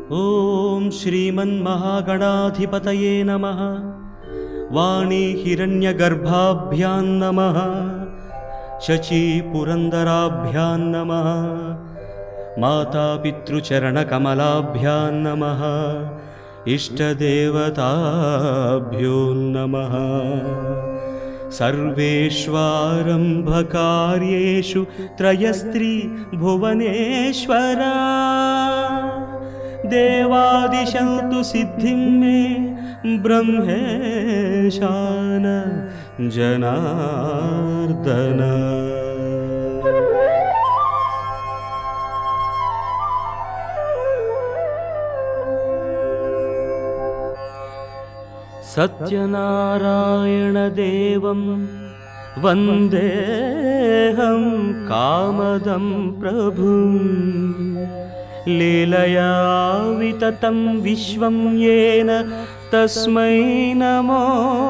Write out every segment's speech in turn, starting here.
ॐ श्रीमन्महागणाधिपतये नमः वाणी हिरण्यगर्भाभ्यां नमः शचीपुरन्दराभ्यां नमः मातापितृचरणकमलाभ्यां नमः इष्टदेवताभ्यो नमः सर्वेष्वारम्भकार्येषु त्रयस्त्री भुवनेश्वरा देवादिशन्तु सिद्धिं मे ब्रह्मेशान जनार्दन सत्यनारायणदेवं वन्देऽहं कामदं प्रभुं लीलया विततं विश्वं येन तस्मै नमो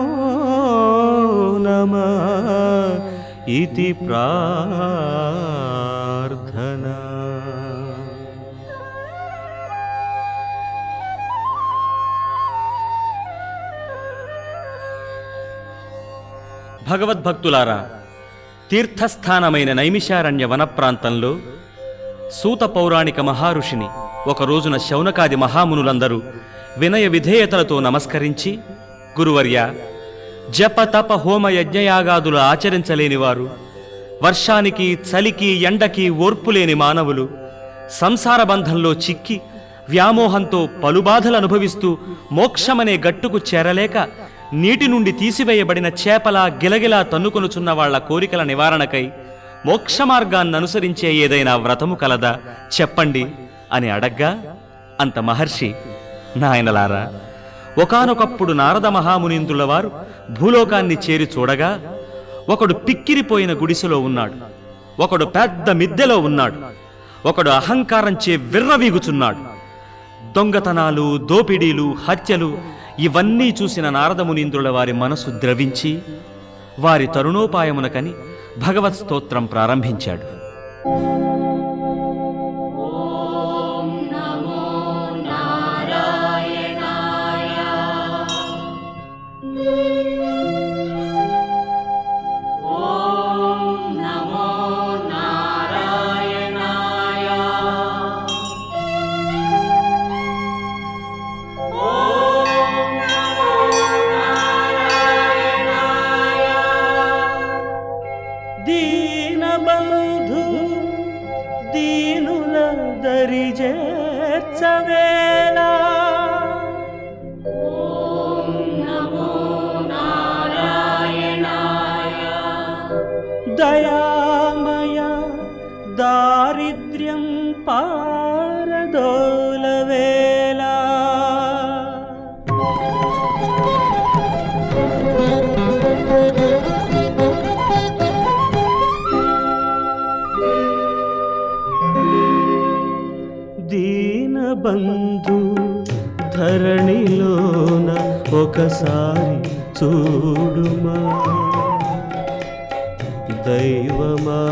नमः इति प्रार्थना భగవద్భక్తులారా తీర్థస్థానమైన నైమిషారణ్య వన ప్రాంతంలో సూత పౌరాణిక మహారుషిని ఒక రోజున శౌనకాది మహామునులందరూ వినయ విధేయతలతో నమస్కరించి గురువర్య జప తప హోమ యజ్ఞయాగాదులు ఆచరించలేనివారు వర్షానికి చలికి ఎండకి ఓర్పులేని మానవులు సంసార బంధంలో చిక్కి వ్యామోహంతో పలుబాధలు అనుభవిస్తూ మోక్షమనే గట్టుకు చేరలేక నీటి నుండి తీసివేయబడిన చేపలా గిలగిలా తన్నుకొనుచున్న వాళ్ల కోరికల నివారణకై మోక్ష మార్గాన్ని అనుసరించే ఏదైనా వ్రతము కలదా చెప్పండి అని అడగ్గా అంత మహర్షి నాయనలారా ఒకానొకప్పుడు నారద మహామునీంద్రుల వారు భూలోకాన్ని చేరి చూడగా ఒకడు పిక్కిరిపోయిన గుడిసెలో ఉన్నాడు ఒకడు పెద్ద మిద్దెలో ఉన్నాడు ఒకడు అహంకారంచే విర్రవీగుచున్నాడు దొంగతనాలు దోపిడీలు హత్యలు ఇవన్నీ చూసిన నారదమునీంద్రుల వారి మనసు ద్రవించి వారి తరుణోపాయమునకని భగవత్ స్తోత్రం ప్రారంభించాడు దీనబంధు దీనుల దరిజేర్చవేలా దయామయ దారిద్ర్యం పారదోలవేలా దీనబంధు ధరణిలోన ఒకసారి చూడుమా దైవమా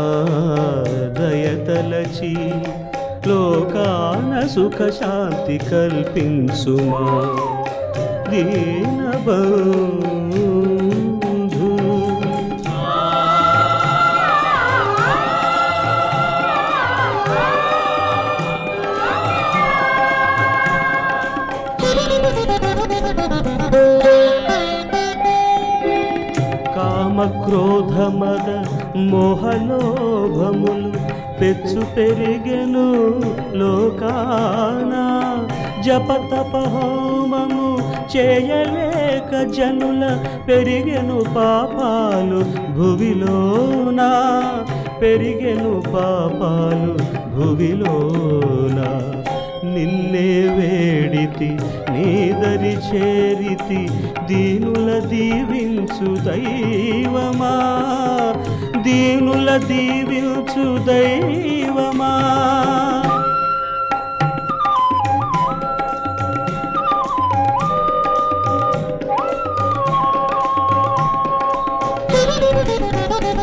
దయతలచి లోకాన సుఖ శాంతి కల్పించుమా దీనబంధు కామక్రోధమద మోహలోభములు పెచ్చు పెరిగెను లోకాన జపతప హోమము చేయలేక జనుల పెరిగెను పాపాలు భువిలోన పెరిగెను పాపాలు భువిలోన నిన్నే వేడితి నీదరి చేరితి దీనుల దీవించు దైవమా దీనుల దీవించు దైవమా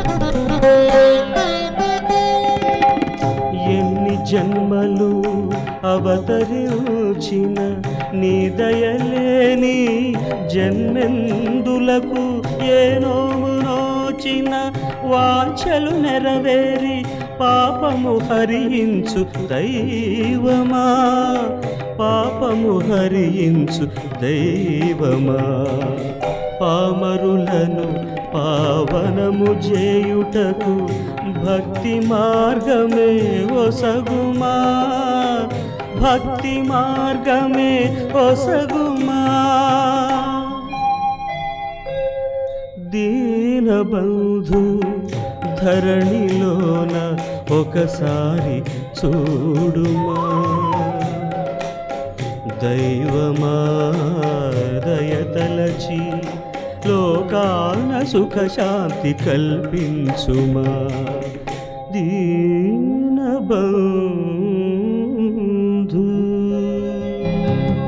ఎన్ని జన్మలు అవతరించిన నీ దయలేని జన్మెందులకు ఏ నోము నోచిన వాంఛలు నెరవేరి పాపము హరించు దైవమా పాపము హరించు దైవమా పామరులను పావనము చేయుటకు భక్తి మార్గమే ఒసగుమా భక్తి మార్గమే ఒసగుమా దీనబంధు ధరణిలోన ఒకసారి చూడుమా దైవమా దయతలచి లోకాన సుఖ శాంతి కల్పించుమా దీనబంధు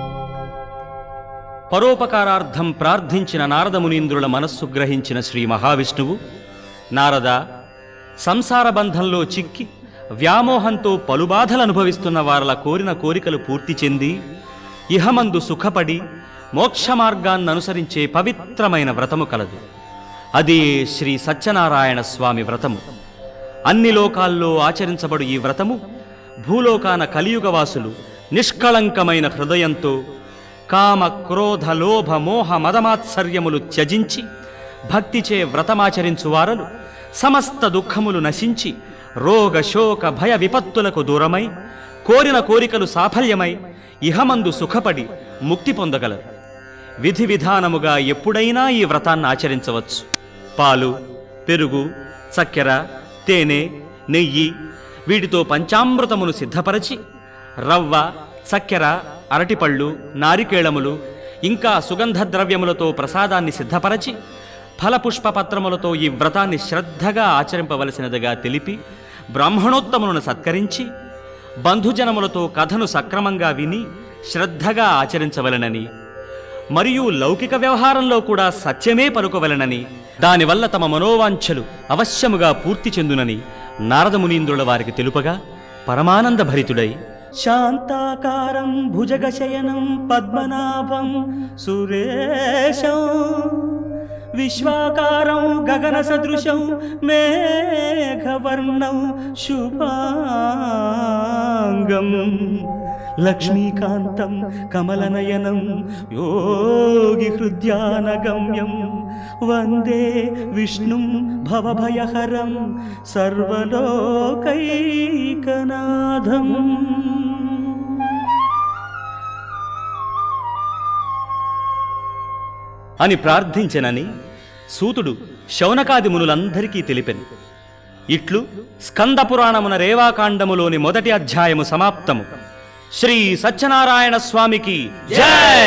పరోపకారార్థం ప్రార్థించిన నారద మునీంద్రుల మనస్సు గ్రహించిన శ్రీ మహావిష్ణువు నారద సంసార బంధంలో చిక్కి వ్యామోహంతో పలుబాధలు అనుభవిస్తున్న వారల కోరిన కోరికలు పూర్తి చెంది ఇహమందు సుఖపడి మోక్ష మార్గాన్ని అనుసరించే పవిత్రమైన వ్రతము కలదు అది శ్రీ సత్యనారాయణ స్వామి వ్రతము అన్ని లోకాల్లో ఆచరించబడు ఈ వ్రతము భూలోకాన కలియుగవాసులు నిష్కళంకమైన హృదయంతో కామ క్రోధ లోభ మోహ మదమాత్సర్యములు త్యజించి భక్తిచే వ్రతమాచరించు వారలు సమస్త దుఃఖములు నశించి రోగ శోక భయ విపత్తులకు దూరమై కోరిన కోరికలు సాఫల్యమై ఇహమందు సుఖపడి ముక్తి పొందగలరు విధి విధానముగా ఎప్పుడైనా ఈ వ్రతాన్ని ఆచరించవచ్చు పాలు పెరుగు చక్కెర తేనె నెయ్యి వీటితో పంచామృతమును సిద్ధపరచి రవ్వ చక్కెర అరటిపళ్ళు నారికేళములు ఇంకా సుగంధ ద్రవ్యములతో ప్రసాదాన్ని సిద్ధపరచి ఫలపుష్ప పత్రములతో ఈ వ్రతాన్ని శ్రద్ధగా ఆచరింపవలసినదిగా తెలిపి బ్రాహ్మణోత్తములను సత్కరించి బంధుజనములతో కథను సక్రమంగా విని శ్రద్ధగా ఆచరించవలెనని మరియు లౌకిక వ్యవహారంలో కూడా సత్యమే పలుకవలెనని దానివల్ల తమ మనోవాంఛలు అవశ్యముగా పూర్తి చెందునని నారదమునీంద్రుల వారికి తెలుపగా పరమానంద భరితుడై శాంతాకారం భుజగశయనం పద్మనాభం సురేశం విశ్వాకారం గగన సదృశం మేఘవర్ణం శుభాంగం లక్ష్మీకాంతం కమలనయనం యోగి హృద్యానగమ్యం వందే విష్ణుం భవభయహరం సర్వలోకైకనాథం అని ప్రార్థించెనని సూతుడు శౌనకాది మునులందరికీ తెలిపెను ఇట్లు స్కంద పురాణమున రేవాకాండములోని మొదటి అధ్యాయము సమాప్తము శ్రీ సత్యనారాయణ స్వామికి జై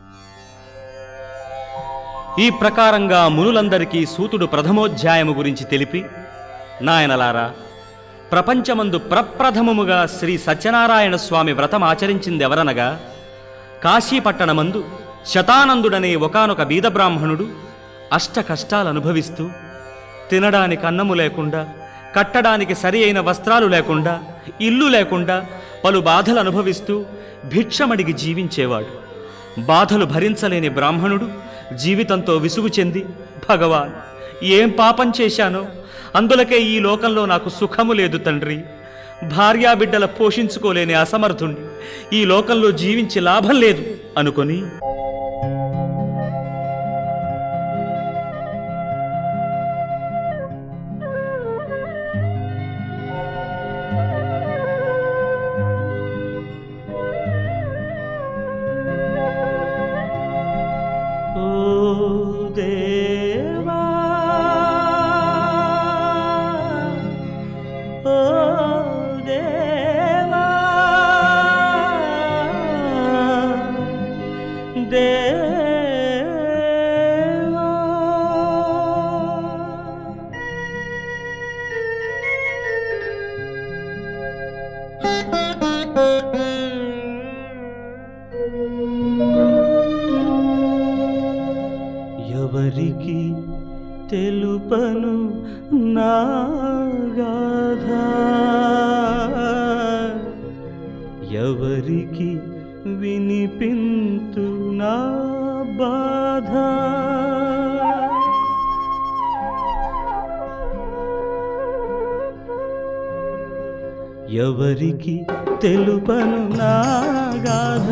ఈ ప్రకారంగా మునులందరికీ సూతుడు ప్రథమోధ్యాయము గురించి తెలిపి నాయనలారా ప్రపంచమందు ప్రప్రథమముగా శ్రీ సత్యనారాయణ స్వామి వ్రతం ఆచరించిందెవరనగా కాశీపట్టణమందు శతానందుడనే ఒకానొక బీద బ్రాహ్మణుడు అష్ట కష్టాలు అనుభవిస్తూ తినడానికి అన్నము లేకుండా కట్టడానికి సరి అయిన వస్త్రాలు లేకుండా ఇల్లు లేకుండా పలు బాధలు అనుభవిస్తూ భిక్షమడిగి జీవించేవాడు బాధలు భరించలేని బ్రాహ్మణుడు జీవితంతో విసుగు చెంది భగవాన్ ఏం పాపం చేశానో అందులకే ఈ లోకంలో నాకు సుఖము లేదు తండ్రి భార్యాబిడ్డల పోషించుకోలేని అసమర్థుణ్ణి ఈ లోకంలో జీవించి లాభం లేదు అనుకొని ఓ దేవా ఓ దేవా దేవా ఎవరికి తెలుపను నాగాధ ఎవరికి వినిపింతు నా బాధ ఎవరికి తెలుపను నా గాథ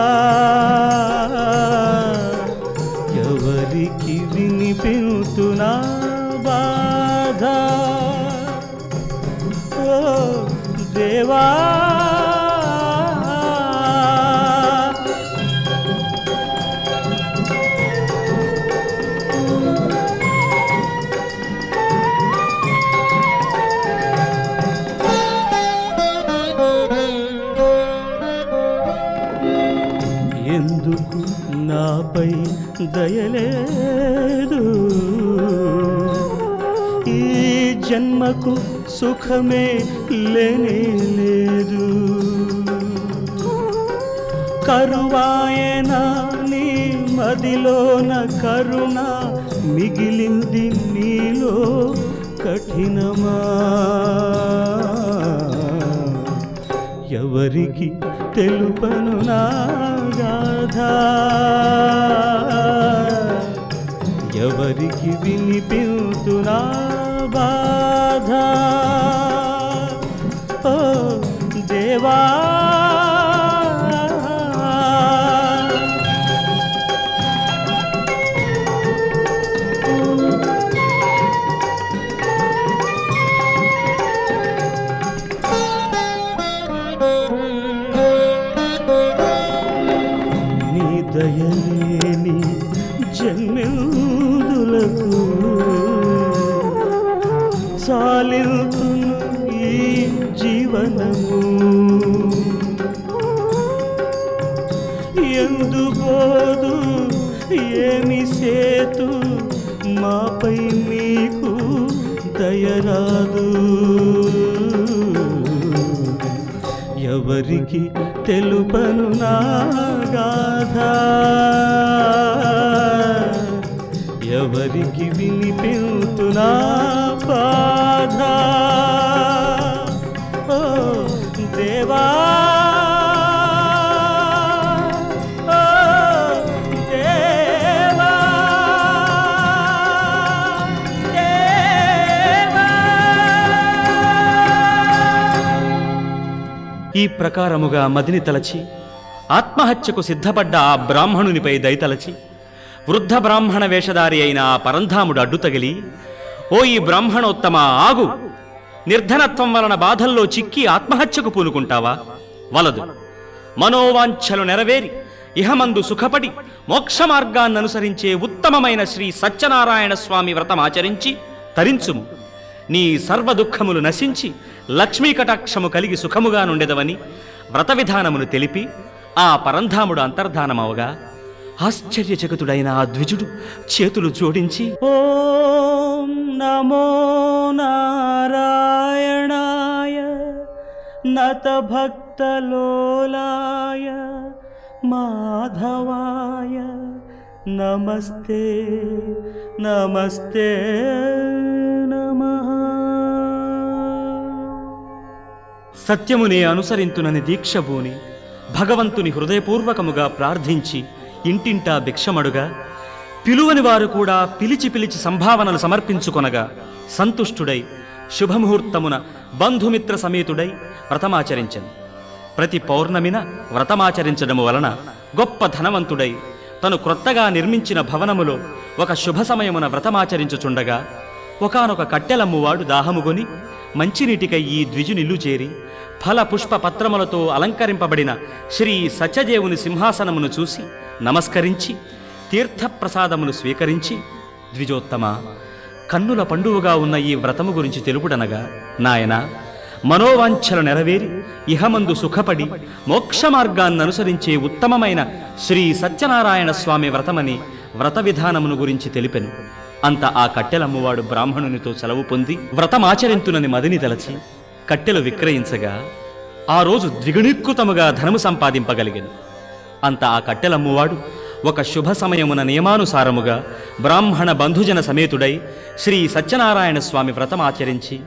ఎవరికి వినిపింతు నా బాధ ఓ దేవా ఎందుకు నాపై దయలేదు ఈ జన్మకు సుఖమే లేనే లేదు కరువాయన నీ మదిలోన కరుణ మిగిలింది నీలో కఠినమా ఎవరికి తెలుపను నా గాథ ఎవరికి వినిపింతు నా బాధ ఓ దేవా నీ దయలేని జన్మెందులకు చాలిల్తును ఈ జీవనము ఎందుకోదు ఏమి సేతు మాపై మీకు దయరాదు ఎవరికి తెలుపను నా గాథ ఎవరికి వినిపింతు నా బాధ ఓ దేవా ఓ దేవా దేవా ఈ ప్రకారముగా మదిని తలచి ఆత్మహత్యకు సిద్ధపడ్డ ఆ బ్రాహ్మణునిపై దయతలచి వృద్ధ బ్రాహ్మణ వేషధారి అయిన ఆ పరంధాముడు అడ్డు తగిలి ఓ ఈ బ్రాహ్మణోత్తమ ఆగు నిర్ధనత్వం వలన బాధల్లో చిక్కి ఆత్మహత్యకు పూనుకుంటావా వలదు మనోవాంఛలు నెరవేరి ఇహమందు సుఖపడి మోక్ష మార్గాన్ననుసరించే ఉత్తమమైన శ్రీ సత్యనారాయణ స్వామి వ్రతమాచరించి తరించుము నీ సర్వ దుఃఖములు నశించి లక్ష్మీ కటాక్షము కలిగి సుఖముగా నుండెదవని వ్రత విధానమును తెలిపి ఆ పరంధాముడు అంతర్ధానమవగా ఆశ్చర్యచకితుడైన ఆ ద్విజుడు చేతులు జోడించి ఓం నమో నారాయణాయ నత భక్తలోలాయ మాధవాయ నమస్తే నమస్తే నమః సత్యమునే అనుసరింతునని దీక్షభూని భగవంతుని హృదయపూర్వకముగా ప్రార్థించి ఇంటింటా భిక్షమడుగా పిలువని వారు కూడా పిలిచి పిలిచి సంభావనలు సమర్పించుకొనగా సంతుష్టుడై శుభముహూర్తమున బంధుమిత్ర సమేతుడై వ్రతమాచరించను ప్రతి పౌర్ణమిన వ్రతమాచరించడము వలన గొప్ప ధనవంతుడై తను క్రొత్తగా నిర్మించిన భవనములో ఒక శుభ సమయమున వ్రతమాచరించుచుండగా ఒకానొక కట్టెలమ్మువాడు దాహముగొని మంచినీటికై ఈ ద్విజునిల్లు చేరి ఫల పుష్ప పత్రములతో అలంకరింపబడిన శ్రీ సత్యదేవుని సింహాసనమును చూసి నమస్కరించి తీర్థప్రసాదమును స్వీకరించి ద్విజోత్తమ కన్నుల పండువగా ఉన్న ఈ వ్రతము గురించి తెలుపుడనగా నాయన మనోవాంఛలు నెరవేరి ఇహమందు సుఖపడి మోక్ష మార్గాన్ని అనుసరించే ఉత్తమమైన శ్రీ సత్యనారాయణ స్వామి వ్రతమని వ్రత విధానమును గురించి తెలిపెను అంత ఆ కట్టెలమ్మువాడు బ్రాహ్మణునితో సెలవు పొంది వ్రతమాచరింతునని మదిని తలచి కట్టెలు విక్రయించగా ఆ రోజు ద్విగుణీకృతముగా ధనము సంపాదింపగలిగెను అంత ఆ కట్టెలమ్మువాడు ఒక శుభ సమయమున నియమానుసారముగా బ్రాహ్మణ బంధుజన సమేతుడై శ్రీ సత్యనారాయణ స్వామి వ్రతం ఆచరించి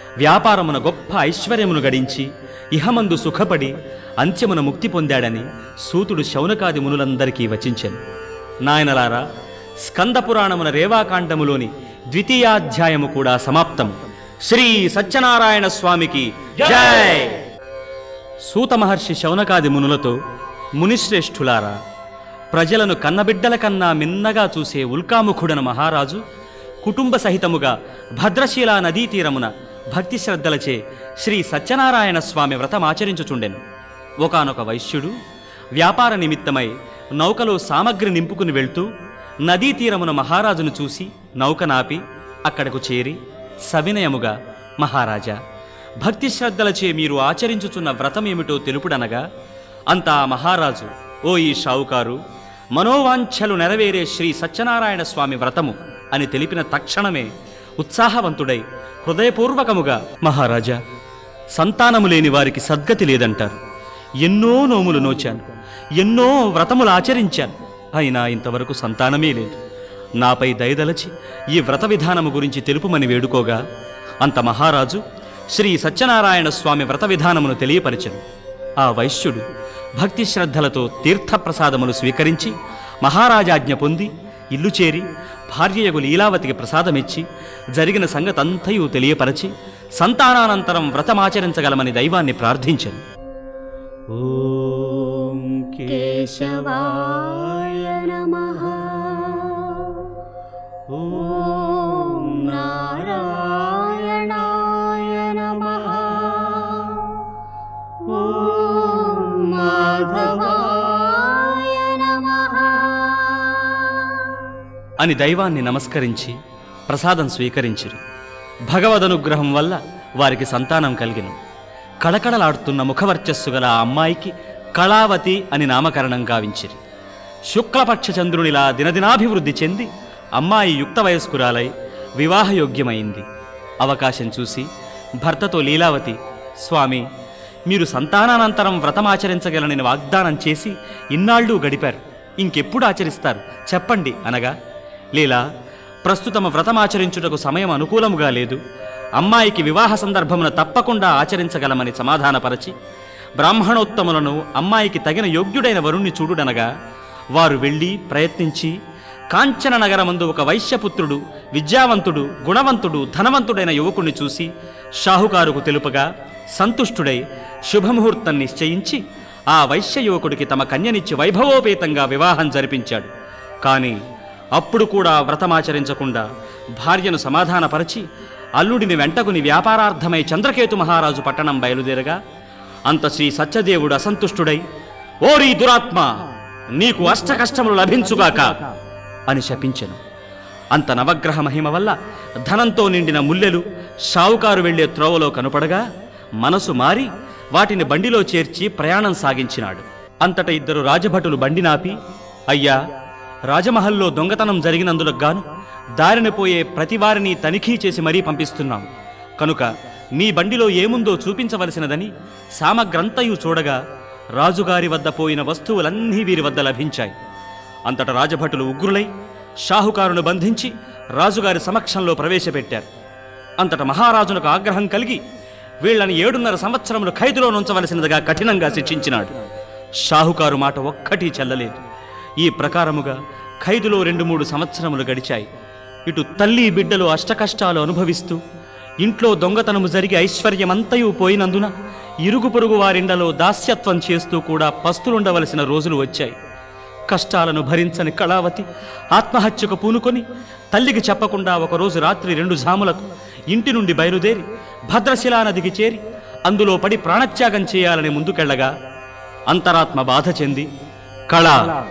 వ్యాపారమున గొప్ప ఐశ్వర్యమును గడించి ఇహమందు సుఖపడి అంత్యమున ముక్తి పొందాడని సూతుడు శౌనకాది మునులందరికీ వచించెను నాయనలారా స్కంద పురాణమున రేవాకాండములోని ద్వితీయాధ్యాయము కూడా సమాప్తము శ్రీ సత్యనారాయణ స్వామికి జై సూత మహర్షి శౌనకాది మునులతో మునిశ్రేష్ఠులారా ప్రజలను కన్నబిడ్డల కన్నా మిన్నగా చూసే ఉల్కాముఖుడన మహారాజు కుటుంబ సహితముగా భద్రశీల నదీ తీరమున భక్తి శ్రద్ధలచే శ్రీ సత్యనారాయణ స్వామి వ్రతమాచరించుచుండెను ఒకానొక వైశ్యుడు వ్యాపార నిమిత్తమై నౌకలో సామగ్రి నింపుకుని వెళ్తూ నదీ తీరమున మహారాజును చూసి నౌక నాపి అక్కడకు చేరి సవినయముగా మహారాజా భక్తి శ్రద్ధలచే మీరు ఆచరించుచున్న వ్రతం ఏమిటో తెలుపుడనగా అంతా మహారాజు ఓ ఈ షావుకారు మనోవాంఛలు నెరవేరే శ్రీ సత్యనారాయణ స్వామి వ్రతము అని తెలిపిన తక్షణమే ఉత్సాహవంతుడై హృదయపూర్వకముగా మహారాజా సంతానము లేని వారికి సద్గతి లేదంటారు ఎన్నో నోములు నోచాను ఎన్నో వ్రతములు ఆచరించాను అయినా ఇంతవరకు సంతానమే లేదు నాపై దయదలచి ఈ వ్రత విధానము గురించి తెలుపుమని వేడుకోగా అంత మహారాజు శ్రీ సత్యనారాయణ స్వామి వ్రత విధానమును తెలియపరిచెను ఆ వైశ్యుడు భక్తి శ్రద్ధలతో తీర్థప్రసాదములు స్వీకరించి మహారాజాజ్ఞ పొంది ఇల్లు చేరి భార్యయగు లీలావతికి ప్రసాదమిచ్చి జరిగిన సంగతంతయు తెలియపరచి సంతానానంతరం వ్రతమాచరించగలమని దైవాన్ని ప్రార్థించెను ఓం కేశవాయ నమః ఓం నారాయణాయ నమః ఓం మాధవాయ నమః అని దైవాన్ని నమస్కరించి ప్రసాదం స్వీకరించిరి భగవదనుగ్రహం వల్ల వారికి సంతానం కలిగిన కళకళలాడుతున్న ముఖవర్చస్సు గల ఆ అమ్మాయికి కళావతి అని నామకరణం గావించిరి శుక్లపక్ష చంద్రునిలా దినదినాభివృద్ధి చెంది అమ్మాయి యుక్త వయస్కురాలై వివాహయోగ్యమైంది అవకాశం చూసి భర్తతో లీలావతి స్వామి మీరు సంతానానంతరం వ్రతమాచరించగలనని వాగ్దానం చేసి ఇన్నాళ్ళు గడిపారు ఇంకెప్పుడు ఆచరిస్తారు చెప్పండి అనగా లీలా ప్రస్తుతమ వ్రతమాచరించుటకు సమయం అనుకూలముగా లేదు అమ్మాయికి వివాహ సందర్భమున తప్పకుండా ఆచరించగలమని సమాధానపరచి బ్రాహ్మణోత్తములను అమ్మాయికి తగిన యోగ్యుడైన వరుణ్ణి చూడుడనగా వారు వెళ్ళి ప్రయత్నించి కాంచన నగరమందు ఒక వైశ్యపుత్రుడు విద్యావంతుడు గుణవంతుడు ధనవంతుడైన యువకుణ్ణి చూసి షాహుకారుకు తెలుపగా సంతుష్టుడై శుభముహూర్తం నిశ్చయించి ఆ వైశ్య యువకుడికి తమ కన్యనిచ్చి వైభవోపేతంగా వివాహం జరిపించాడు కానీ అప్పుడు కూడా వ్రతమాచరించకుండా భార్యను సమాధానపరచి అల్లుడిని వెంటకుని వ్యాపారార్థమై చంద్రకేతు మహారాజు పట్టణం బయలుదేరగా అంత శ్రీ సత్యదేవుడు అసంతుష్టుడై ఓరీ దురాత్మ నీకు అష్ట కష్టములు లభించుగాక అని శపించెను అంత నవగ్రహ మహిమ వల్ల ధనంతో నిండిన ముల్లెలు షావుకారు వెళ్లే త్రోవలో కనుపడగా మనసు మారి వాటిని బండిలో చేర్చి ప్రయాణం సాగించినాడు అంతట ఇద్దరు రాజభటులు బండి నాపి అయ్యా రాజమహల్లో దొంగతనం జరిగినందులకు గాను దారిన పోయే ప్రతి వారిని తనిఖీ చేసి మరీ పంపిస్తున్నాం కనుక మీ బండిలో ఏముందో చూపించవలసినదని సామగ్రంతయు చూడగా రాజుగారి వద్ద పోయిన వస్తువులన్నీ వీరి వద్ద లభించాయి అంతట రాజభటులు ఉగ్రులై షాహుకారును బంధించి రాజుగారి సమక్షంలో ప్రవేశపెట్టారు అంతట మహారాజునకు ఆగ్రహం కలిగి వీళ్ళని ఏడున్నర సంవత్సరములు ఖైదులో నుంచవలసినదిగా కఠినంగా శిక్షించినాడు షాహుకారు మాట ఒక్కటి చెల్లలేదు ఈ ప్రకారముగా ఖైదులో రెండు మూడు సంవత్సరములు గడిచాయి ఇటు తల్లి బిడ్డలు అష్టకష్టాలు అనుభవిస్తూ ఇంట్లో దొంగతనము జరిగి ఐశ్వర్యమంతయు పోయినందున ఇరుగు పొరుగు వారిండలో దాస్యత్వం చేస్తూ కూడా పస్తులుండవలసిన రోజులు వచ్చాయి కష్టాలను భరించని కళావతి ఆత్మహత్యకు పూనుకొని తల్లికి చెప్పకుండా ఒకరోజు రాత్రి రెండు జాములకు ఇంటి నుండి బయలుదేరి భద్రశిలా నదికి చేరి అందులో పడి ప్రాణత్యాగం చేయాలని ముందుకెళ్లగా అంతరాత్మ బాధ చెంది కళ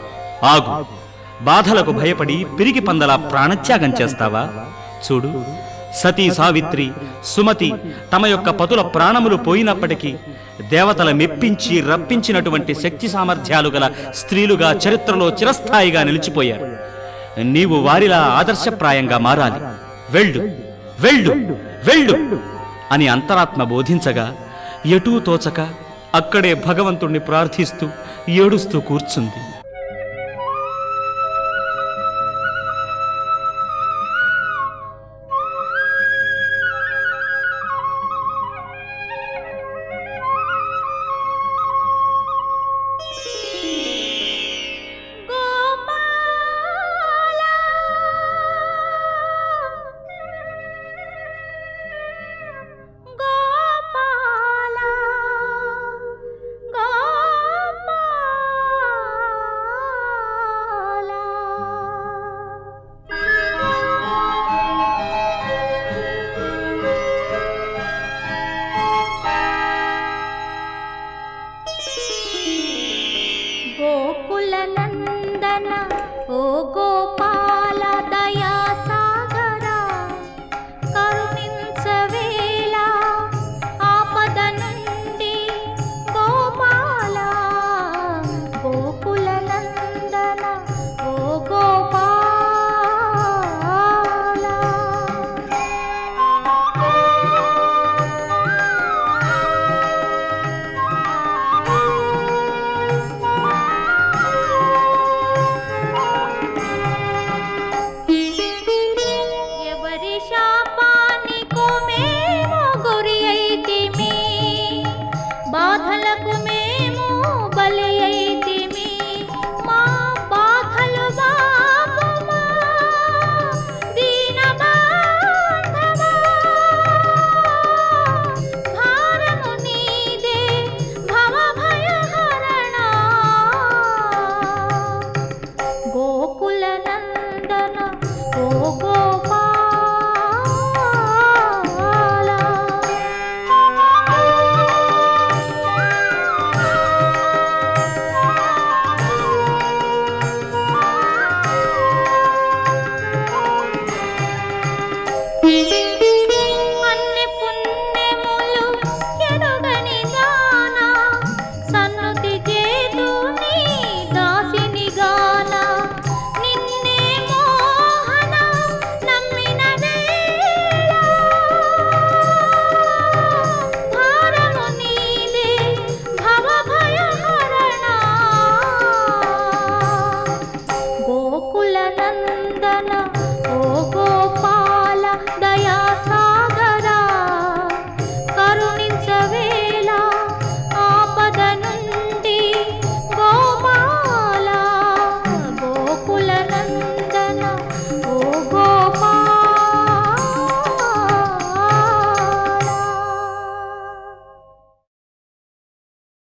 ఆగు బాధలకు భయపడి పిరికి పందల ప్రాణత్యాగం చేస్తావా చూడు సతీ సావిత్రి సుమతి తమ యొక్క పతుల ప్రాణములు పోయినప్పటికీ దేవతల మెప్పించి రప్పించినటువంటి శక్తి సామర్థ్యాలు గల స్త్రీలుగా చరిత్రలో చిరస్థాయిగా నిలిచిపోయారు నీవు వారిలా ఆదర్శప్రాయంగా మారాలి వెళ్ళు వెళ్ళు వెళ్ళు అని అంతరాత్మ బోధించగా ఎటూ తోచక అక్కడే భగవంతుణ్ణి ప్రార్థిస్తూ ఏడుస్తూ కూర్చుంది